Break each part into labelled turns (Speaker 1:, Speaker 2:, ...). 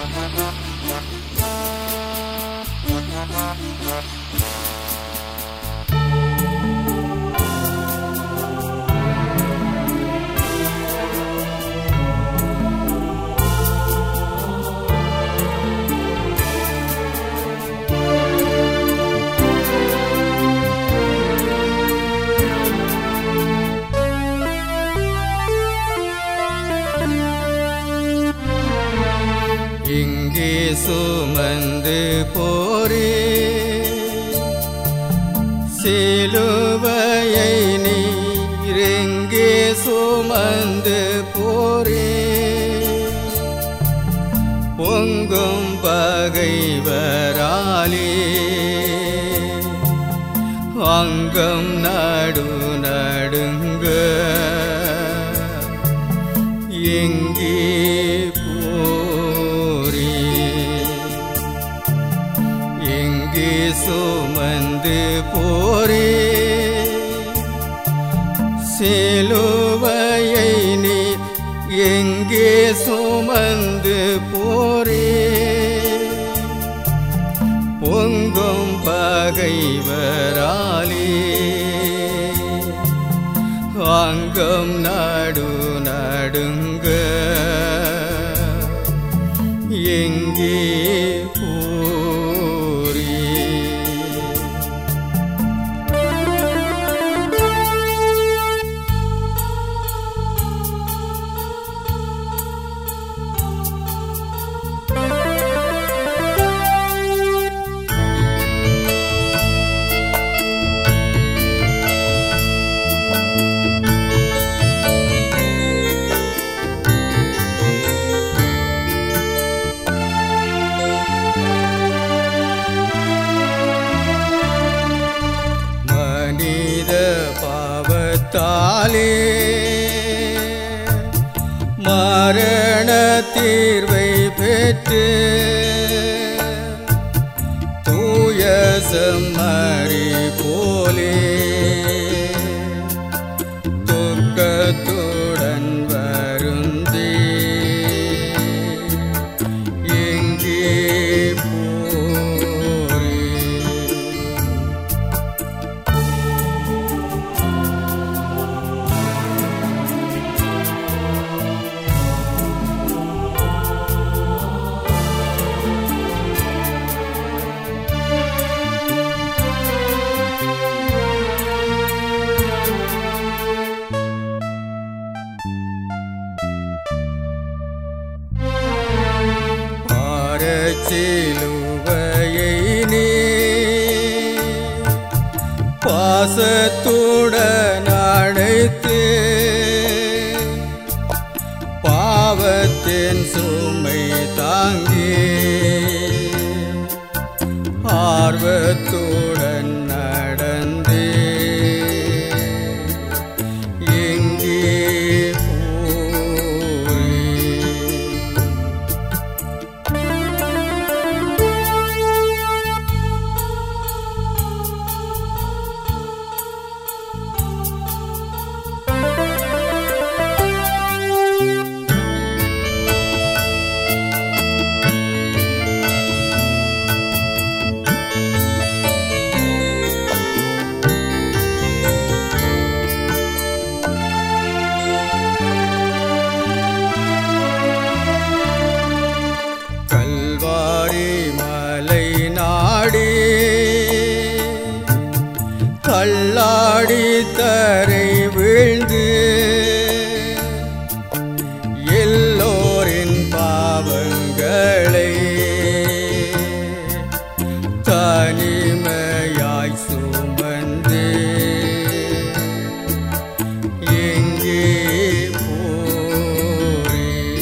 Speaker 1: இங்கே சுமந்து போரே சிலுவையை நீரெங்கே சுமந்து போரே பொங்கும் பகைவராலே அங்கம் நடு நடுங்க எங்கே போரே எங்கே சுமந்து போரே சிலுவையை நீ எங்கே சுமந்து போரே பொங்கும் பகைவராலே அங்கம் நடு நடுங்க எங்கே போரே மனித பாவத்தாலே மரண தீர்வை பெற்று தூய செம்மறி போலே துக்கத்துடன் வருந்தே எங்கே போரே பாரச்சிலுவையை நீ பாசத்துடன் அழைத்து பாவத்தின் சுமை தாங்கி ஆர்வத்துடன் நடந்து எங்கே போரே கல்வாரி மலை நாடி கல்லாடி தரை வீழ்ந்து எல்லோரின் பாவங்களை தனிமையாய் சுமந்து எங்கே போரே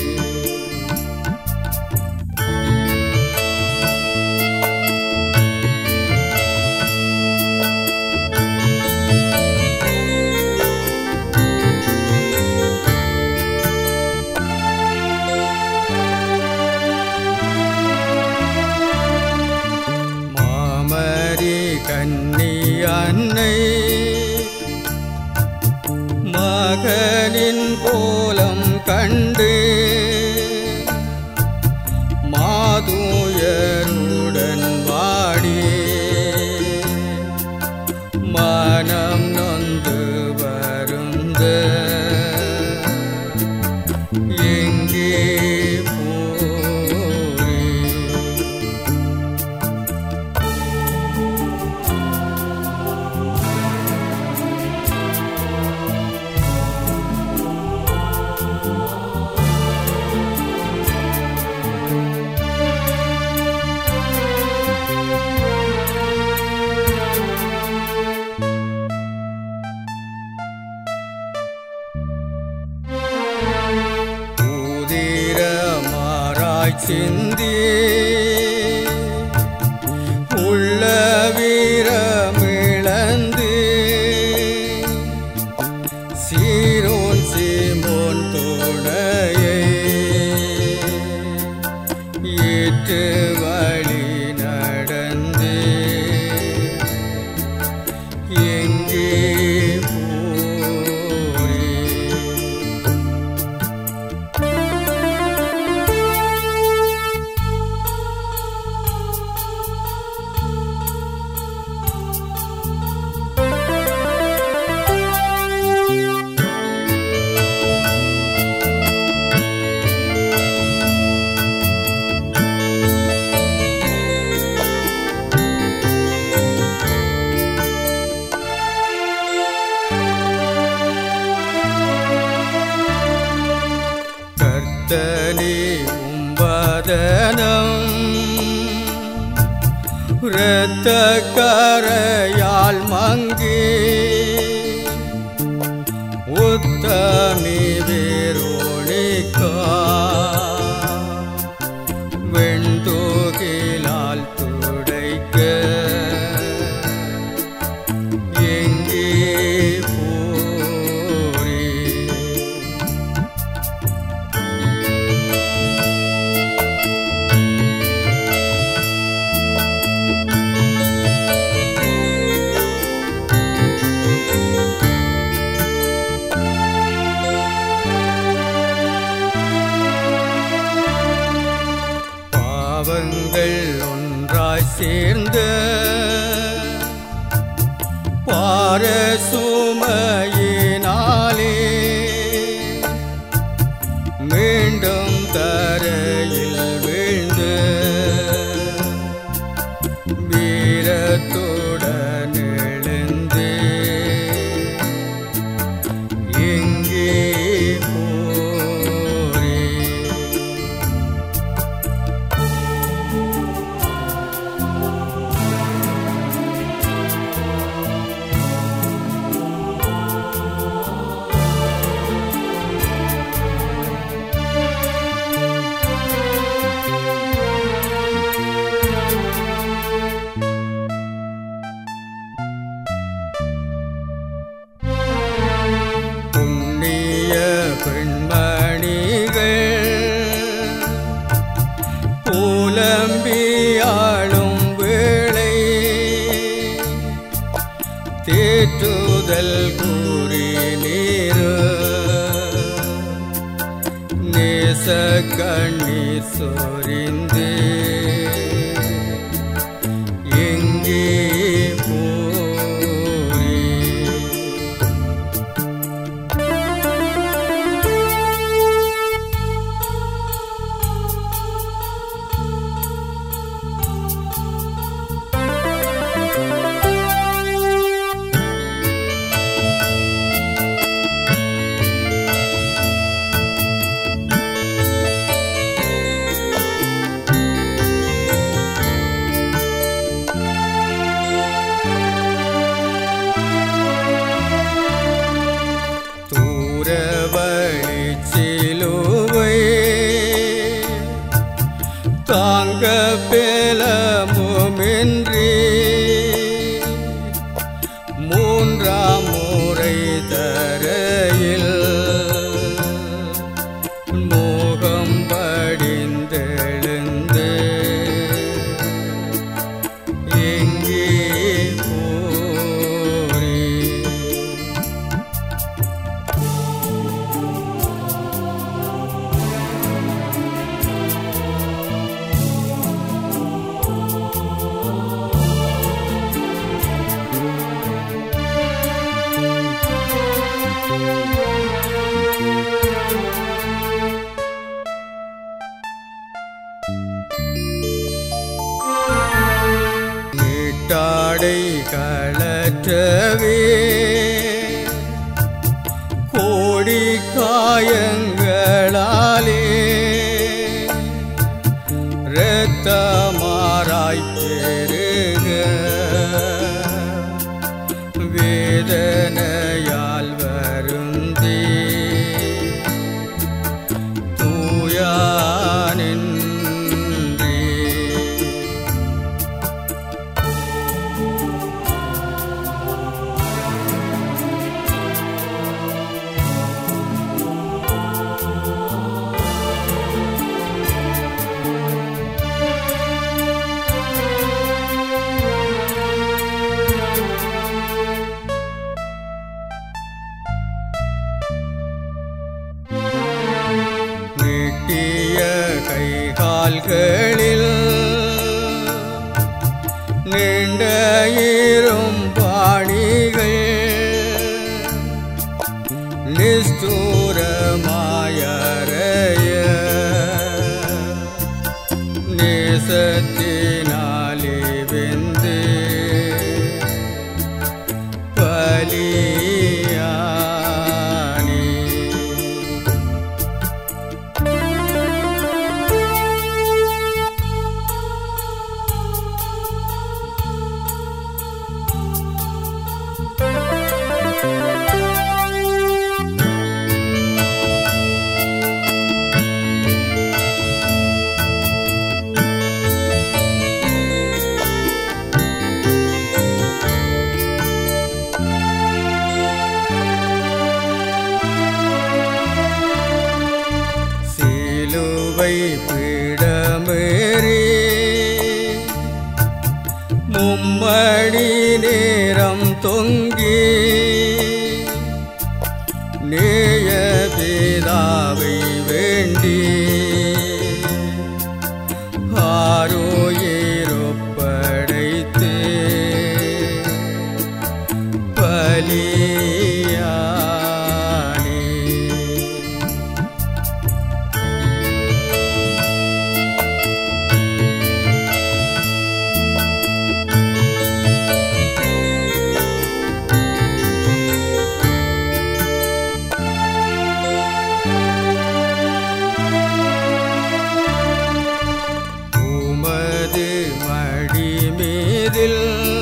Speaker 1: மாமரி கன்னி அன்னை மகனின் கோலம் கண்டு மா மனம் நொந்து வருந்த எங்கே போரே ஊதிரமாராய் சிந்தி உள்ள வீரமிழந்து சீரோன் சீமோன் துணையை ஏற்று வழி நடந்து எங்கே போரே கர்த்தனே உம்பதனம் இரத்த கரையால் மங்கி உத்தமி வேரோணிக்கா வெண்தோகிலால் துடைக்க எங்கே போரே பாவங்கள் ஒன்றாய் சேர்ந்த பாரசுமையினாலே மீண்டும் தரையில் வீழ்ந்து வீரத்துடன் எழுந்து எங்கே போரே புண்ணிய பெண்மணிகள் புலம்பியாளும் வேளை தேற்றுதல் கூறி நீரு நேச கண்ணீர் சொரிந்து எங்கே போரே கற்றவே கோடி காயங்களாலே இரத்தமாராய் பெருக வேதனையால் வருந்தி தூயானின்றி நீட்டிய கை கால்களில் நீண்ட இரும் பாணிகள் நிஸ்தூரமாயறைய நேசத்தினாலே வெந்து பலியானி சிலுவை பிடமேறி மும்மணி நேரம் தொங்கி நேய பிதாவை வேண்டி ஆரோயேரொப்படைத்து பலியானே உமது மடி மீதில்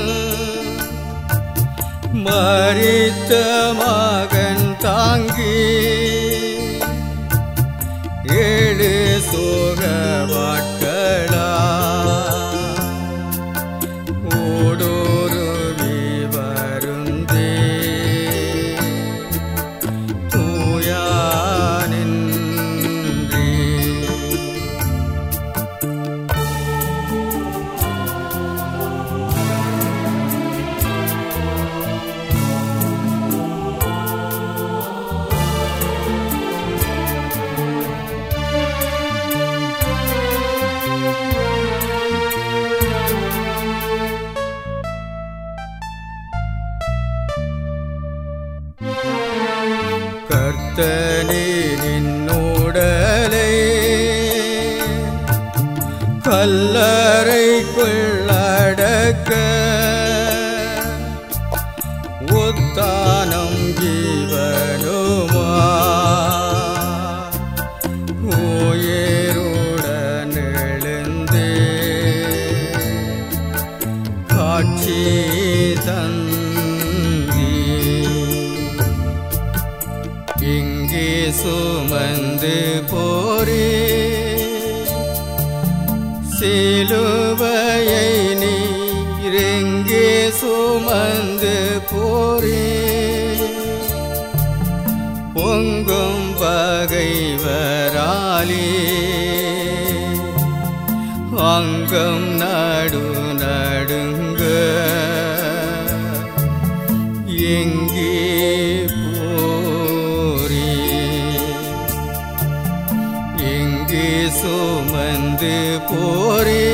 Speaker 1: மறித்த மகன் தாங்கி ஏழு சோகவாட்களா ஓடோருவி வருந்தே தூயானின்றி கர்த்தனே நின்னோடலை கல்லறைக்குள்ளடக்க உத்தானம் ஜீவனுமா உயிருடன் எழுந்தே காட்சி தந்தீ இங்கே சுமந்து போரே சிலுவையை நீரெங்கே சுமந்து போரே பொங்கும் பகைவராலே அங்கம் நடு நடுங்க எங்கே போரே எங்கே சுமந்து போரே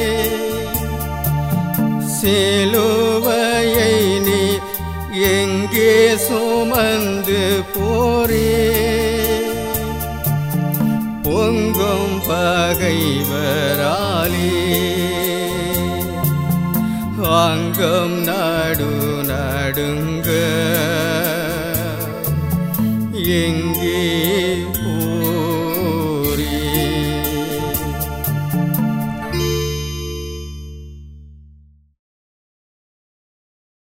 Speaker 1: சிலுவையை நீ எங்கே சுமந்து போரே பொங்கும் பகைவராலே அங்கம் நடு நடு எங்கே போறீர்